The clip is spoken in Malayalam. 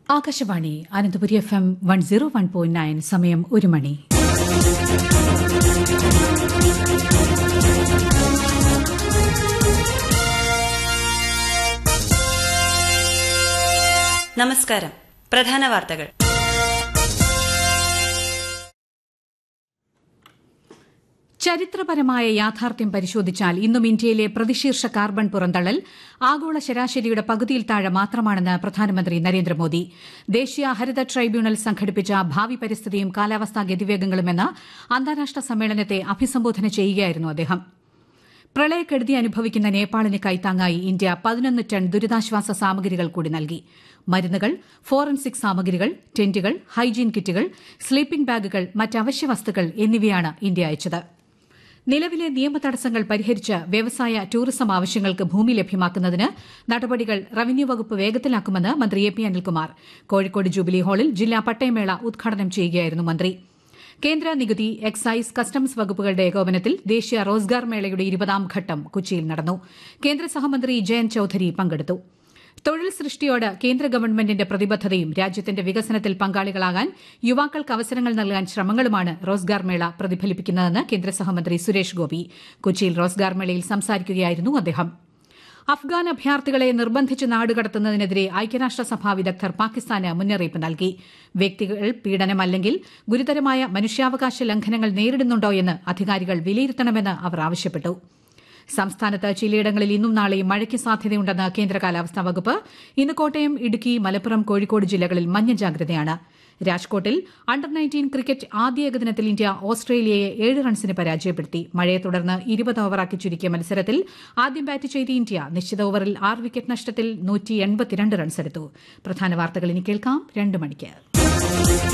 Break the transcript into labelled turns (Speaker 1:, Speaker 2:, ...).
Speaker 1: Akashvani Ananthapuri F M one zero one point nine സമയം ഒരു മണി
Speaker 2: നമസ്കാരം പ്രധാന വാർത്തകൾ
Speaker 1: ചരിത്രപരമായ യാഥാർത്ഥ്യം പരിശോധിച്ചാൽ ഇന്നും ഇന്ത്യയിലെ പ്രതിശീർഷ കാർബൺ പുറന്തള്ളൽ ആഗോള ശരാശരിയുടെ പകുതിയിൽ താഴെ മാത്രമാണെന്ന് പ്രധാനമന്ത്രി നരേന്ദ്രമോദി ദേശീയ ഹരിത ട്രൈബ്യൂണൽ സംഘടിപ്പിച്ച ഭാവി പരിസ്ഥിതിയും കാലാവസ്ഥാ ഗതിവേഗങ്ങളും എന്ന അന്താരാഷ്ട്ര സമ്മേളനത്തെ അഭിസംബോധന ചെയ്യുകയായിരുന്നു അദ്ദേഹം പ്രളയക്കെടുതി അനുഭവിക്കുന്ന നേപ്പാളിന് കൈത്താങ്ങായി ഇന്ത്യ പതിനൊന്ന് ടൺ ദുരിതാശ്വാസ സാമഗ്രികൾ കൂടി നൽകി മരുന്നുകൾ ഫോറൻസിക് സാമഗ്രികൾ ടെന്റുകൾ ഹൈജീൻ കിറ്റുകൾ സ്ലീപ്പിംഗ് ബാഗുകൾ മറ്റ് അവശ്യ വസ്തുക്കൾ എന്നിവയാണ് ഇന്ത്യ അയച്ചത് നിലവിലെ നിയമ തടസ്സങ്ങൾ പരിഹരിച്ച് വ്യവസായ ടൂറിസം ആവശ്യങ്ങൾക്ക് ഭൂമി ലഭ്യമാക്കുന്നതിന് നടപടികൾ റവന്യൂ വകുപ്പ് വേഗത്തിലാക്കുമെന്ന് മന്ത്രി A P Anil Kumar Kozhikode jubilee ഹാളിൽ ജില്ലാ പട്ടയമേള ഉദ്ഘാടനം ചെയ്യുകയായിരുന്നു മന്ത്രി കേന്ദ്ര നികുതി എക്സൈസ് കസ്റ്റംസ് വകുപ്പുകളുടെ ഏകോപനത്തിൽ ദേശീയ റോസ്ഗാർ മേളയുടെ ഇരുപതാം ഘട്ടം കൊച്ചിയിൽ നടന്നു കേന്ദ്ര സഹമന്ത്രി ജയന്ത് ചൌധരി പങ്കെടുത്തു തൊഴിൽ സൃഷ്ടിയോട് കേന്ദ്ര ഗവൺമെന്റിന്റെ പ്രതിബദ്ധതയും രാജ്യത്തിന്റെ വികസനത്തിൽ പങ്കാളികളാകാൻ യുവാക്കൾക്ക് അവസരങ്ങൾ നൽകാൻ ശ്രമങ്ങളുമാണ് റോസ്ഗാർ മേള പ്രതിഫലിപ്പിക്കുന്നതെന്ന് കേന്ദ്ര സഹമന്ത്രി സുരേഷ് ഗോപി കൊച്ചിയിൽ റോസ്ഗാർ മേളയിൽ സംസാരിക്കുകയായിരുന്നു അദ്ദേഹം അഫ്ഗാൻ അഭയാർത്ഥികളെ നിർബന്ധിച്ച് നാടുകടത്തുന്നതിനെതിരെ ഐക്യരാഷ്ട്രസഭാ വിദഗ്ധർ പാകിസ്ഥാന് മുന്നറിയിപ്പ് നൽകി വ്യക്തികൾ പീഡനം അല്ലെങ്കിൽ ഗുരുതരമായ മനുഷ്യാവകാശ ലംഘനങ്ങൾ നേരിടുന്നുണ്ടോയെന്ന് അധികാരികൾ വിലയിരുത്തണമെന്ന് അവർ ആവശ്യപ്പെട്ടു സംസ്ഥാനത്ത് ചിലയിടങ്ങളിൽ ഇന്നും നാളെയും മഴയ്ക്ക് സാധ്യതയുണ്ടെന്ന് കേന്ദ്ര കാലാവസ്ഥാ വകുപ്പ് ഇന്ന് കോട്ടയം ഇടുക്കി മലപ്പുറം കോഴിക്കോട് ജില്ലകളിൽ മഞ്ഞ ജാഗ്രതയാണ് രാജ്കോട്ടിൽ അണ്ടർ നയൻറ്റീൻ ക്രിക്കറ്റ് ആദ്യ ഏകദിനത്തിൽ ഇന്ത്യ ഓസ്ട്രേലിയയെ ഏഴ് റൺസിന് പരാജയപ്പെടുത്തി മഴയെ തുടർന്ന് ഇരുപത് ഓവറാക്കി ചുരുക്കിയ മത്സരത്തിൽ ആദ്യം ബാറ്റ് ചെയ്ത ഇന്ത്യ നിശ്ചിത ഓവറിൽ ആറ് വിക്കറ്റ് നഷ്ടത്തിൽ നൂറ്റി റൺസെടുത്തു പ്രധാന വാർത്തകൾ ഇനി കേൾക്കാം രണ്ട് മണിക്ക്